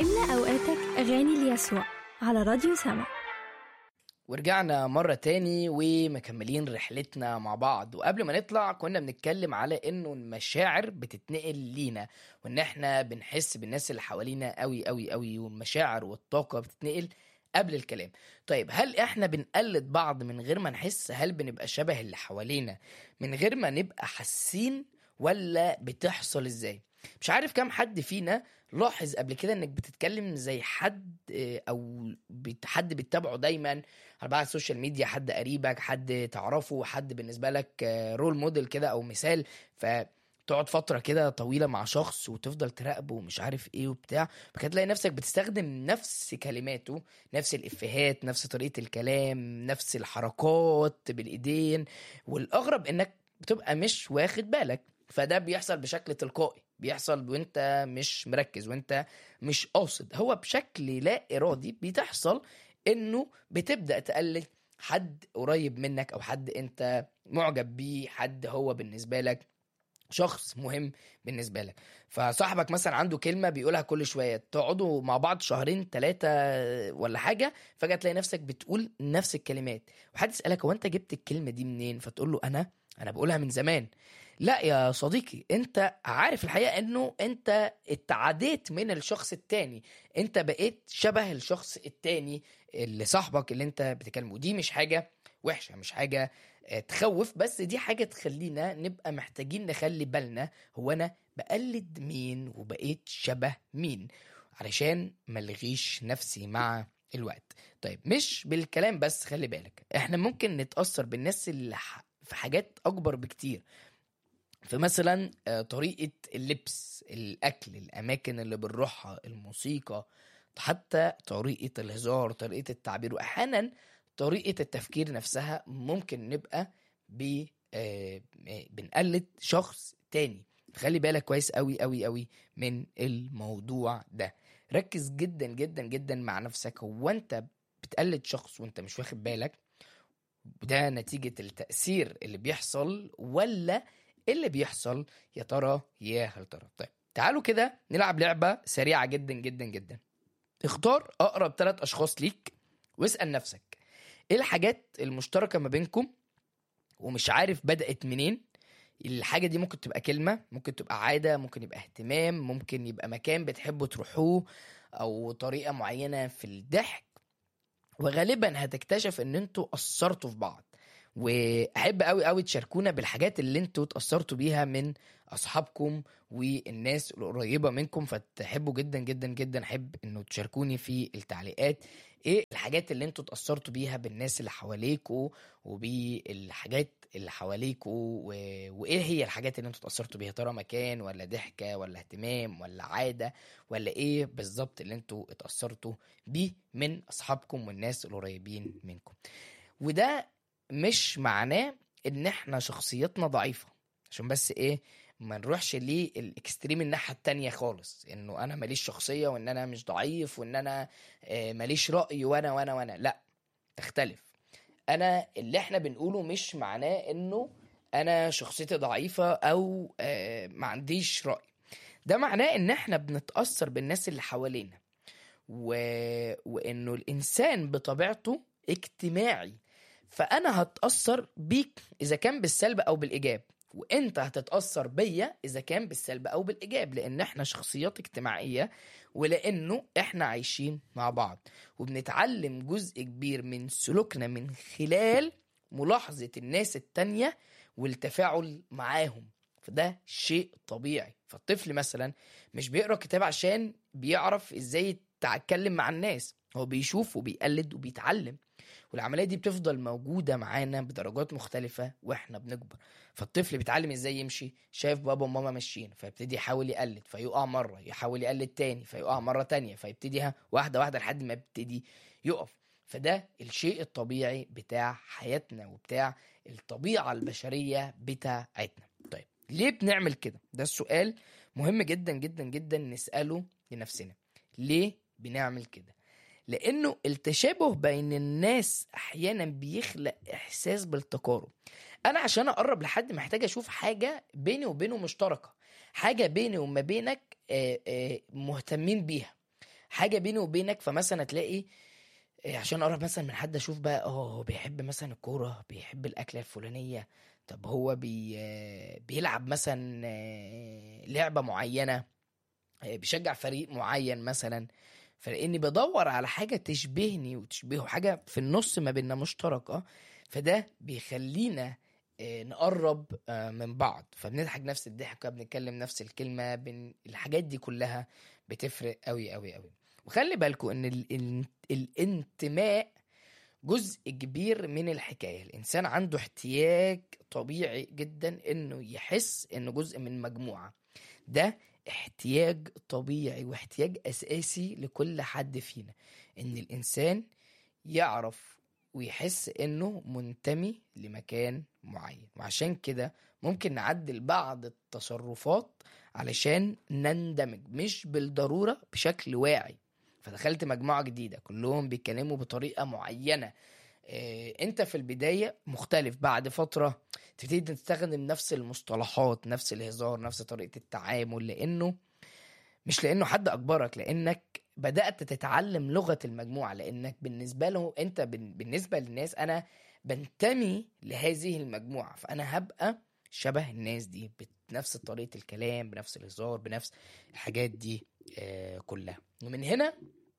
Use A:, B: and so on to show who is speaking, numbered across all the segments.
A: املأ أوقاتك أغاني ليسوع على راديو سما
B: ورجعنا مرة تاني ومكملين رحلتنا مع بعض وقبل ما نطلع كنا بنتكلم على انه المشاعر بتتنقل لينا وان احنا بنحس بالناس اللي حوالينا قوي قوي قوي والمشاعر والطاقة بتتنقل قبل الكلام طيب هل احنا بنقلد بعض من غير ما نحس هل بنبقى شبه اللي حوالينا من غير ما نبقى حاسين ولا بتحصل ازاي مش عارف كام حد فينا لاحظ قبل كده انك بتتكلم زي حد آه، او بت- حد بتتابعه دايما على بقى السوشيال ميديا حد قريبك حد تعرفه حد بالنسبه لك رول موديل كده او مثال فتقعد فتره كده طويله مع شخص وتفضل تراقبه ومش عارف ايه وبتاع فكده تلاقي نفسك بتستخدم نفس كلماته نفس الافيهات نفس طريقه الكلام نفس الحركات بالايدين والاغرب انك بتبقى مش واخد بالك فده بيحصل بشكل تلقائي بيحصل وانت مش مركز وانت مش قاصد هو بشكل لا ارادي بتحصل انه بتبدا تقلد حد قريب منك او حد انت معجب بيه حد هو بالنسبه لك شخص مهم بالنسبه لك فصاحبك مثلا عنده كلمه بيقولها كل شويه تقعدوا مع بعض شهرين ثلاثه ولا حاجه فجاه تلاقي نفسك بتقول نفس الكلمات وحد يسالك هو انت جبت الكلمه دي منين فتقول له انا انا بقولها من زمان لا يا صديقي انت عارف الحقيقه انه انت اتعديت من الشخص التاني انت بقيت شبه الشخص التاني اللي صاحبك اللي انت بتكلمه دي مش حاجه وحشه مش حاجه آه، تخوف بس دي حاجه تخلينا نبقى محتاجين نخلي بالنا هو انا بقلد مين وبقيت شبه مين علشان ملغيش نفسي مع الوقت طيب مش بالكلام بس خلي بالك احنا ممكن نتاثر بالناس اللي ح- في حاجات اكبر بكتير فمثلا آه، طريقة اللبس الأكل الأماكن اللي بنروحها الموسيقى حتى طريقة الهزار طريقة التعبير وأحيانا طريقة التفكير نفسها ممكن نبقى ب آه، آه، بنقلد شخص تاني خلي بالك كويس قوي قوي قوي من الموضوع ده ركز جدا جدا جدا مع نفسك هو انت بتقلد شخص وانت مش واخد بالك وده نتيجة التأثير اللي بيحصل ولا اللي بيحصل يا ترى يا هل ترى طيب تعالوا كده نلعب لعبة سريعة جدا جدا جدا اختار أقرب ثلاث أشخاص ليك واسأل نفسك ايه الحاجات المشتركة ما بينكم ومش عارف بدأت منين الحاجة دي ممكن تبقى كلمة ممكن تبقى عادة ممكن يبقى اهتمام ممكن يبقى مكان بتحبوا تروحوه أو طريقة معينة في الضحك وغالبا هتكتشف ان انتوا قصرتوا في بعض واحب قوي قوي تشاركونا بالحاجات اللي انتوا اتاثرتوا بيها من اصحابكم والناس القريبه منكم فتحبوا جدا جدا جدا احب انه تشاركوني في التعليقات ايه الحاجات اللي انتوا اتاثرتوا بيها بالناس اللي حواليكوا وبالحاجات اللي حواليكوا و... وايه هي الحاجات اللي انتوا اتاثرتوا بيها ترى مكان ولا ضحكه ولا اهتمام ولا عاده ولا ايه بالظبط اللي انتوا اتاثرتوا بيه من اصحابكم والناس القريبين منكم وده مش معناه ان احنا شخصيتنا ضعيفه عشان بس ايه ما نروحش للاكستريم الناحيه التانية خالص انه انا ماليش شخصيه وان انا مش ضعيف وان انا آه، ماليش راي وانا وانا وانا لا تختلف انا اللي احنا بنقوله مش معناه انه انا شخصيتي ضعيفه او آه، ما عنديش راي ده معناه ان احنا بنتاثر بالناس اللي حوالينا و... وانه الانسان بطبيعته اجتماعي فانا هتاثر بيك اذا كان بالسلب او بالايجاب وانت هتتاثر بيا اذا كان بالسلب او بالايجاب لان احنا شخصيات اجتماعيه ولانه احنا عايشين مع بعض وبنتعلم جزء كبير من سلوكنا من خلال ملاحظه الناس التانية والتفاعل معاهم فده شيء طبيعي فالطفل مثلا مش بيقرا كتاب عشان بيعرف ازاي يتكلم مع الناس هو بيشوف وبيقلد وبيتعلم والعمليه دي بتفضل موجوده معانا بدرجات مختلفه واحنا بنكبر فالطفل بيتعلم ازاي يمشي شايف بابا وماما ماشيين فيبتدي يحاول يقلد فيقع مره يحاول يقلد تاني فيقع مره تانية فيبتدي ها- واحده واحده لحد ما يبتدي يقف فده الشيء الطبيعي بتاع حياتنا وبتاع الطبيعه البشريه بتاعتنا طيب ليه بنعمل كده ده السؤال مهم جدا جدا جدا نساله لنفسنا ليه بنعمل كده لانه التشابه بين الناس احيانا بيخلق احساس بالتقارب انا عشان اقرب لحد محتاج اشوف حاجه بيني وبينه مشتركه حاجه بيني وما بينك آه، آه، مهتمين بيها حاجه بيني وبينك فمثلا تلاقي إيه، عشان اقرب مثلا من حد اشوف بقى اه هو بيحب مثلا الكوره بيحب الاكله الفلانيه طب هو بي آه، بيلعب مثلا آه، لعبه معينه آه، بيشجع فريق معين مثلا فلاني بدور على حاجه تشبهني وتشبهه حاجه في النص ما بيننا مشتركه فده بيخلينا آه، نقرب آه، من بعض فبنضحك نفس الضحكه بنتكلم نفس الكلمه بن... الحاجات دي كلها بتفرق قوي قوي قوي وخلي بالكم ان ال... ال... الانتماء جزء كبير من الحكايه الانسان عنده احتياج طبيعي جدا انه يحس انه جزء من مجموعه ده احتياج طبيعي واحتياج اساسي لكل حد فينا ان الانسان يعرف ويحس انه منتمي لمكان معين وعشان كده ممكن نعدل بعض التصرفات علشان نندمج مش بالضرورة بشكل واعي فدخلت مجموعة جديدة كلهم بيتكلموا بطريقة معينة إيه، انت في البداية مختلف بعد فترة تبتدي تستخدم نفس المصطلحات نفس الهزار نفس طريقة التعامل لانه مش لانه حد اجبرك لانك بدات تتعلم لغه المجموعه لانك بالنسبه له انت بن- بالنسبه للناس انا بنتمي لهذه المجموعه فانا هبقى شبه الناس دي بنفس طريقه الكلام بنفس الهزار بنفس الحاجات دي آه، كلها ومن هنا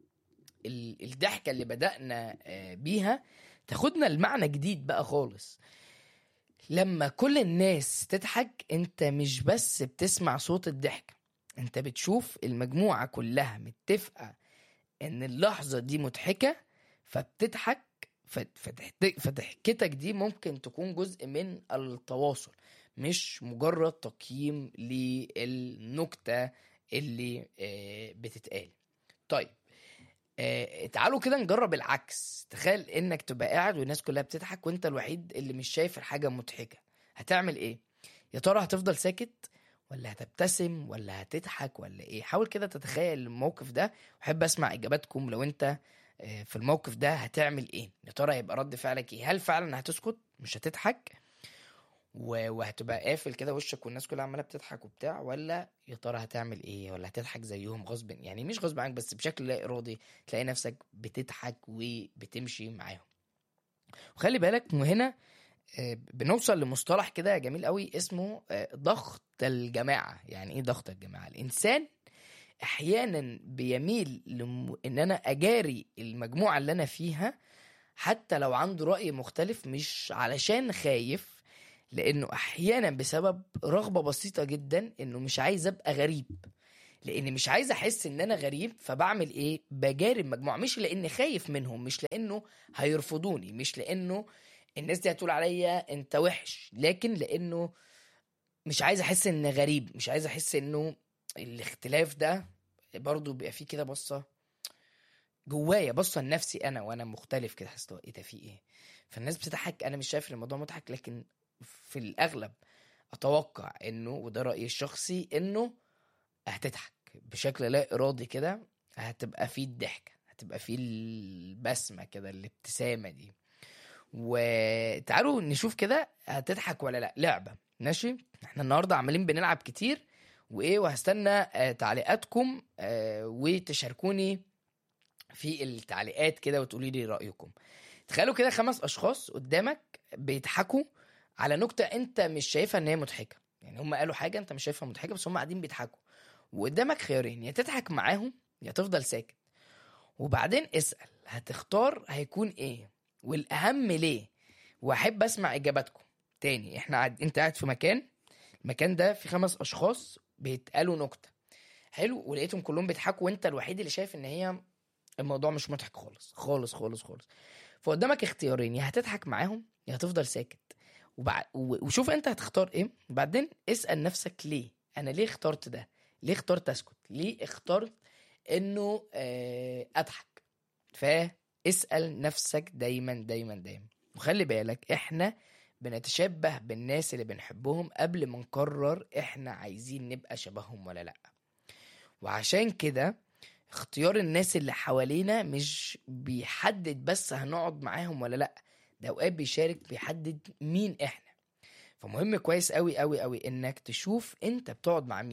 B: ال- الضحكه اللي بدانا آه، بيها تاخدنا لمعنى جديد بقى خالص لما كل الناس تضحك انت مش بس بتسمع صوت الضحكه انت بتشوف المجموعة كلها متفقة ان اللحظة دي مضحكة فبتضحك فت- فتحت- فضحكتك دي ممكن تكون جزء من التواصل مش مجرد تقييم للنكتة اللي آه، بتتقال طيب آه، تعالوا كده نجرب العكس تخيل انك تبقى قاعد والناس كلها بتضحك وانت الوحيد اللي مش شايف الحاجة مضحكة هتعمل ايه يا ترى هتفضل ساكت ولا هتبتسم ولا هتضحك ولا ايه حاول كده تتخيل الموقف ده واحب اسمع اجاباتكم لو انت آه، في الموقف ده هتعمل ايه يا ترى هيبقى رد فعلك ايه هل فعلا هتسكت مش هتضحك و- وهتبقى قافل كده وشك والناس كلها عماله بتضحك وبتاع ولا يا ترى هتعمل ايه ولا هتضحك زيهم غصب يعني مش غصب عنك بس بشكل لا ارادي تلاقي نفسك بتضحك وبتمشي معاهم وخلي بالك وهنا آه، بنوصل لمصطلح كده جميل قوي اسمه آه، ضغط الجماعة يعني ايه ضغط الجماعة الانسان احيانا بيميل لم... ان انا اجاري المجموعة اللي انا فيها حتى لو عنده رأي مختلف مش علشان خايف لانه احيانا بسبب رغبة بسيطة جدا انه مش عايز ابقى غريب لاني مش عايز احس ان انا غريب فبعمل ايه بجاري المجموعة مش لاني خايف منهم مش لانه هيرفضوني مش لانه الناس دي هتقول عليا انت وحش لكن لانه مش عايز احس ان غريب مش عايز احس انه الاختلاف ده برضو بيبقى فيه كده بصه جوايا بصه لنفسي انا وانا مختلف كده حاسس ايه ده في ايه فالناس بتضحك انا مش شايف ان الموضوع مضحك لكن في الاغلب اتوقع انه وده رايي الشخصي انه هتضحك بشكل لا ارادي كده هتبقى فيه الضحكه هتبقى فيه البسمه كده الابتسامه دي وتعالوا نشوف كده هتضحك ولا لا لعبه ماشي احنا النهارده عمالين بنلعب كتير وايه وهستنى آه، تعليقاتكم آه، وتشاركوني في التعليقات كده وتقولي لي رايكم تخيلوا كده خمس اشخاص قدامك بيضحكوا على نكته انت مش شايفها ان هي مضحكه يعني هم قالوا حاجه انت مش شايفها مضحكه بس هم قاعدين بيضحكوا وقدامك خيارين يا تضحك معاهم يا تفضل ساكت وبعدين اسال هتختار هيكون ايه والاهم ليه واحب اسمع اجاباتكم تاني احنا قاعد انت قاعد في مكان المكان ده في خمس اشخاص بيتقالوا نكته حلو ولقيتهم كلهم بيضحكوا وانت الوحيد اللي شايف ان هي الموضوع مش مضحك خالص خالص خالص خالص فقدامك اختيارين يا هتضحك معاهم يا هتفضل ساكت وبع... و- وشوف انت هتختار ايه وبعدين اسال نفسك ليه انا ليه اخترت ده ليه اخترت اسكت ليه اخترت انه آه، اضحك فاسال نفسك دايما دايما دايما وخلي بالك احنا بنتشبه بالناس اللي بنحبهم قبل ما نقرر احنا عايزين نبقى شبههم ولا لا وعشان كده اختيار الناس اللي حوالينا مش بيحدد بس هنقعد معاهم ولا لا ده اوقات بيشارك بيحدد مين احنا فمهم كويس قوي قوي قوي انك تشوف انت بتقعد مع مين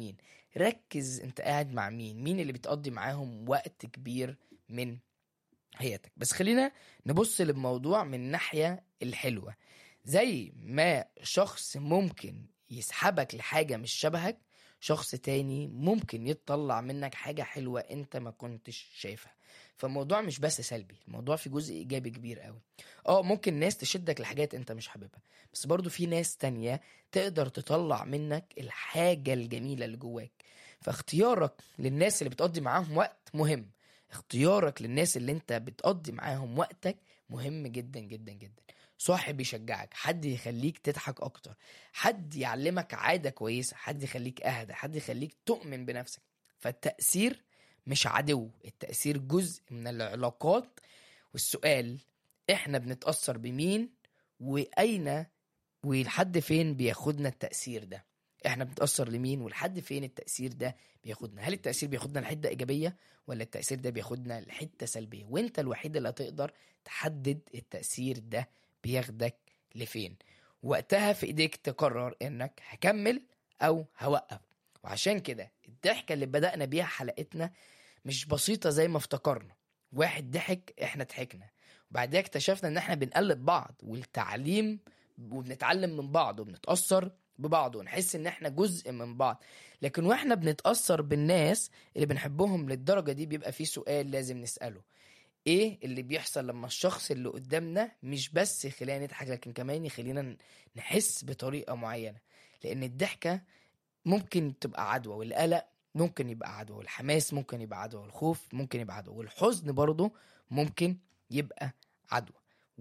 B: ركز انت قاعد مع مين مين اللي بتقضي معاهم وقت كبير من حياتك بس خلينا نبص للموضوع من الناحية الحلوة زي ما شخص ممكن يسحبك لحاجة مش شبهك شخص تاني ممكن يطلع منك حاجة حلوة انت ما كنتش شايفها فالموضوع مش بس سلبي الموضوع في جزء ايجابي كبير قوي اه ممكن ناس تشدك لحاجات انت مش حاببها بس برضو في ناس تانية تقدر تطلع منك الحاجة الجميلة اللي جواك فاختيارك للناس اللي بتقضي معاهم وقت مهم اختيارك للناس اللي انت بتقضي معاهم وقتك مهم جدا جدا جدا صاحب يشجعك حد يخليك تضحك اكتر حد يعلمك عادة كويسة حد يخليك اهدى حد يخليك تؤمن بنفسك فالتأثير مش عدو التأثير جزء من العلاقات والسؤال احنا بنتأثر بمين وأين ولحد فين بياخدنا التأثير ده احنا بنتأثر لمين ولحد فين التأثير ده بياخدنا هل التأثير بياخدنا لحتة إيجابية ولا التأثير ده بياخدنا لحتة سلبية وانت الوحيد اللي هتقدر تحدد التأثير ده بياخدك لفين وقتها في ايديك تقرر انك هكمل او هوقف وعشان كده الضحكة اللي بدأنا بيها حلقتنا مش بسيطة زي ما افتكرنا واحد ضحك احنا ضحكنا وبعدها اكتشفنا ان احنا بنقلد بعض والتعليم وبنتعلم من بعض وبنتأثر ببعض ونحس ان احنا جزء من بعض لكن واحنا بنتأثر بالناس اللي بنحبهم للدرجة دي بيبقى في سؤال لازم نسأله ايه اللي بيحصل لما الشخص اللي قدامنا مش بس يخلينا نضحك لكن كمان يخلينا نحس بطريقة معينة لان الضحكة ممكن تبقى عدوى والقلق ممكن يبقى عدوى والحماس ممكن يبقى عدوى والخوف ممكن يبقى عدوى والحزن برضه ممكن يبقى عدوى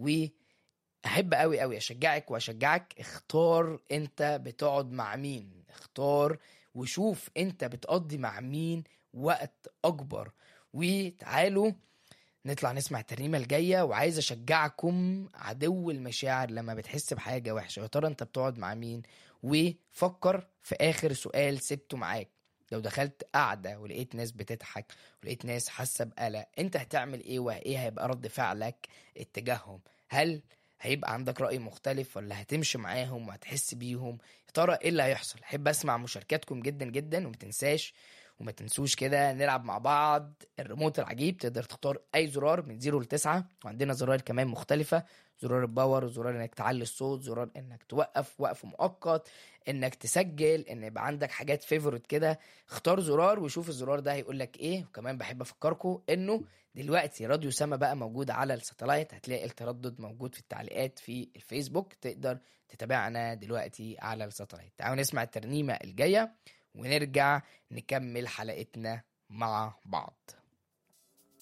B: واحب قوي قوي اشجعك واشجعك اختار انت بتقعد مع مين اختار وشوف انت بتقضي مع مين وقت اكبر وتعالوا نطلع نسمع الترنيمة الجاية وعايز أشجعكم عدو المشاعر لما بتحس بحاجة وحشة يا ترى أنت بتقعد مع مين وفكر في آخر سؤال سبته معاك لو دخلت قعدة ولقيت ناس بتضحك ولقيت ناس حاسة بقلق أنت هتعمل إيه وإيه هيبقى رد فعلك اتجاههم هل هيبقى عندك رأي مختلف ولا هتمشي معاهم وهتحس بيهم يا ترى ايه اللي هيحصل احب اسمع مشاركاتكم جدا جدا وما تنساش وما تنسوش كده نلعب مع بعض الريموت العجيب تقدر تختار اي زرار من 0 ل 9 وعندنا زرار كمان مختلفة زرار الباور وزرار انك تعلي الصوت زرار انك توقف وقف مؤقت انك تسجل ان يبقى عندك حاجات فيفورت كده اختار زرار وشوف الزرار ده هيقول لك ايه وكمان بحب افكركم انه دلوقتي راديو سما بقى موجود على الساتلايت هتلاقي التردد موجود في التعليقات في الفيسبوك تقدر تتابعنا دلوقتي على الساتلايت تعالوا نسمع الترنيمة الجاية ونرجع نكمل حلقتنا مع بعض